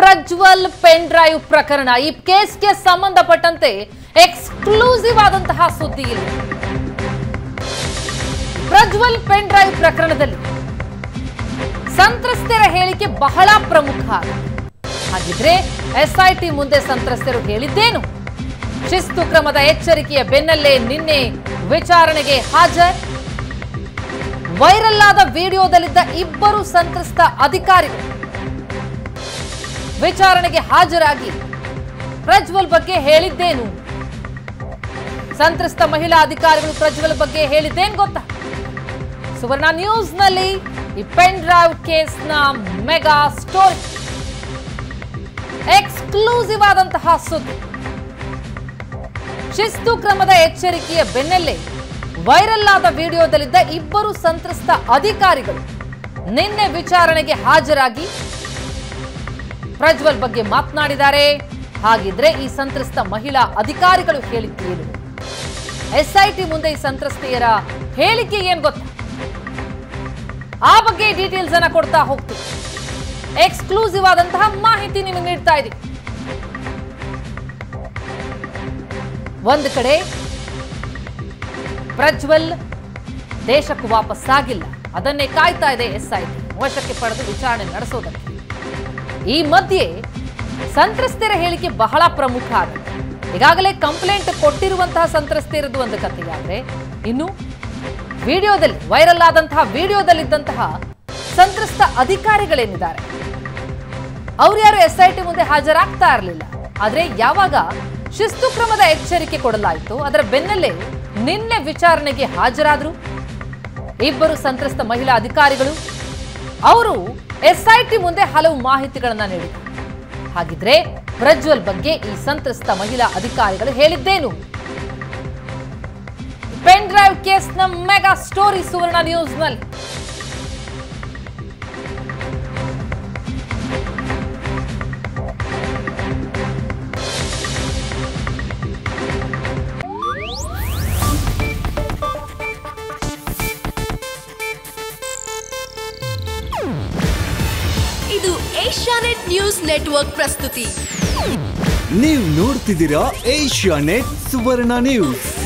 Prajwal pen drive ಪ್ರಕರಣ ಈ ಕೇಸ್ಗೆ ಸಂಬಂಧಪಟ್ಟಂತೆ ಎಕ್ಸ್ಕ್ಲೂಸಿವ್ ಆದಂತಹ ಸುದ್ದಿ ಇಲ್ಲಿ ಪ್ರಜ್ವಲ್ ಪೆನ್ ಡ್ರೈವ್ ಪ್ರಕರಣದಲ್ಲಿ ಸಂತ್ರಸ್ತರ ಹೇಳಿಕೆ ಬಹಳ ಪ್ರಮುಖ ಹಾಗಿದ್ರೆ ಎಸ್ಐಟಿ ಮುಂದೆ ಸಂತ್ರಸ್ತರು ಹೇಳಿದ್ದೇನು ಶಿಸ್ತು ಕ್ರಮದ ಎಚ್ಚರಿಕೆಯ ಬೆನ್ನಲ್ಲೇ ನಿನ್ನೆ ವಿಚಾರಣೆಗೆ ಹಾಜರ್ ವೈರಲ್ ಆದ ವಿಡಿಯೋದಲ್ಲಿದ್ದ ಇಬ್ಬರು ಸಂತ್ರಸ್ತ ಅಧಿಕಾರಿಗಳು ವಿಚಾರಣೆಗೆ ಹಾಜರಾಗಿ ಪ್ರಜ್ವಲ್ ಬಗ್ಗೆ ಹೇಳಿದ್ದೇನು ಸಂತ್ರಸ್ತ ಮಹಿಳಾ ಅಧಿಕಾರಿಗಳು ಪ್ರಜ್ವಲ್ ಬಗ್ಗೆ ಹೇಳಿದ್ದೇನು ಗೊತ್ತಾ ಸುವರ್ಣ ನ್ಯೂಸ್ನಲ್ಲಿ ಈ ಪೆನ್ ಡ್ರೈವ್ ಕೇಸ್ನ ಮೆಗಾ ಸ್ಟೋರಿ ಎಕ್ಸ್ಕ್ಲೂಸಿವ್ ಆದಂತಹ ಸುದ್ದಿ ಶಿಸ್ತು ಕ್ರಮದ ಎಚ್ಚರಿಕೆಯ ಬೆನ್ನಲ್ಲೇ ವೈರಲ್ ಆದ ವಿಡಿಯೋದಲ್ಲಿದ್ದ ಇಬ್ಬರು ಸಂತ್ರಸ್ತ ಅಧಿಕಾರಿಗಳು ನಿನ್ನೆ ವಿಚಾರಣೆಗೆ ಹಾಜರಾಗಿ ಪ್ರಜ್ವಲ್ ಬಗ್ಗೆ ಮಾತನಾಡಿದ್ದಾರೆ ಹಾಗಿದ್ರೆ ಈ ಸಂತ್ರಸ್ತ ಮಹಿಳಾ ಅಧಿಕಾರಿಗಳು ಹೇಳಿದ್ದೇನು ಎಸ್ಐಟಿ ಮುಂದೆ ಈ ಸಂತ್ರಸ್ತೆಯರ ಹೇಳಿಕೆ ಏನ್ ಗೊತ್ತಾ ಆ ಬಗ್ಗೆ ಡೀಟೇಲ್ಸ್ ಅನ್ನ ಕೊಡ್ತಾ ಹೋಗ್ತೀವಿ ಎಕ್ಸ್ಕ್ಲೂಸಿವ್ ಆದಂತಹ ಮಾಹಿತಿ ನಿಮಗೆ ನೀಡ್ತಾ ಇದೀವಿ ಒಂದು ಕಡೆ ಪ್ರಜ್ವಲ್ ದೇಶಕ್ಕೆ ವಾಪಸ್ಸಾಗಿಲ್ಲ ಅದನ್ನೇ ಕಾಯ್ತಾ ಇದೆ ಎಸ್ಐಟಿ ವಶಕ್ಕೆ ಪಡೆದು ವಿಚಾರಣೆ ನಡೆಸೋದಕ್ಕೆ ಈ ಮಧ್ಯೆ ಸಂತ್ರಸ್ತರ ಹೇಳಿಕೆ ಬಹಳ ಪ್ರಮುಖ ಆಗುತ್ತೆ ಈಗಾಗಲೇ ಕಂಪ್ಲೇಂಟ್ ಕೊಟ್ಟಿರುವಂತಹ ಸಂತ್ರಸ್ತೆಯರದು ಒಂದು ಕಥೆಯಾದ್ರೆ ಇನ್ನು ವಿಡಿಯೋದಲ್ಲಿ ವೈರಲ್ ಆದಂತಹ ವಿಡಿಯೋದಲ್ಲಿದ್ದಂತಹ ಸಂತ್ರಸ್ತ ಅಧಿಕಾರಿಗಳೇನಿದ್ದಾರೆ ಅವ್ರು ಯಾರು ಎಸ್ಐಟಿ ಮುಂದೆ ಹಾಜರಾಗ್ತಾ ಇರಲಿಲ್ಲ ಆದ್ರೆ ಯಾವಾಗ ಶಿಸ್ತು ಕ್ರಮದ ಎಚ್ಚರಿಕೆ ಕೊಡಲಾಯಿತು ಅದರ ಬೆನ್ನಲ್ಲೇ ನಿನ್ನೆ ವಿಚಾರಣೆಗೆ ಹಾಜರಾದ್ರು ಇಬ್ಬರು ಸಂತ್ರಸ್ತ ಮಹಿಳಾ ಅಧಿಕಾರಿಗಳು ಅವರು ಎಸ್ಐಟಿ ಮುಂದೆ ಹಲವು ಮಾಹಿತಿಗಳನ್ನ ನೀಡಿದ್ದಾರೆ ಹಾಗಿದ್ರೆ ಪ್ರಜ್ವಲ್ ಬಗ್ಗೆ ಈ ಸಂತ್ರಸ್ತ ಮಹಿಳಾ ಅಧಿಕಾರಿಗಳು ಹೇಳಿದ್ದೇನು ಪೆನ್ ಡ್ರೈವ್ ಕೇಸ್ನ ಮೆಗಾ ಸ್ಟೋರಿ ಸುವರ್ಣ ನ್ಯೂಸ್ನಲ್ಲಿ ಇದು ಏಷ್ಯಾನೆಟ್ ನ್ಯೂಸ್ ನೆಟ್ವರ್ಕ್ ಪ್ರಸ್ತುತಿ ನೀವು ನೋಡ್ತಿದ್ದೀರಾ ಏಷ್ಯಾ ನೆಟ್ ಸುವರ್ಣ ನ್ಯೂಸ್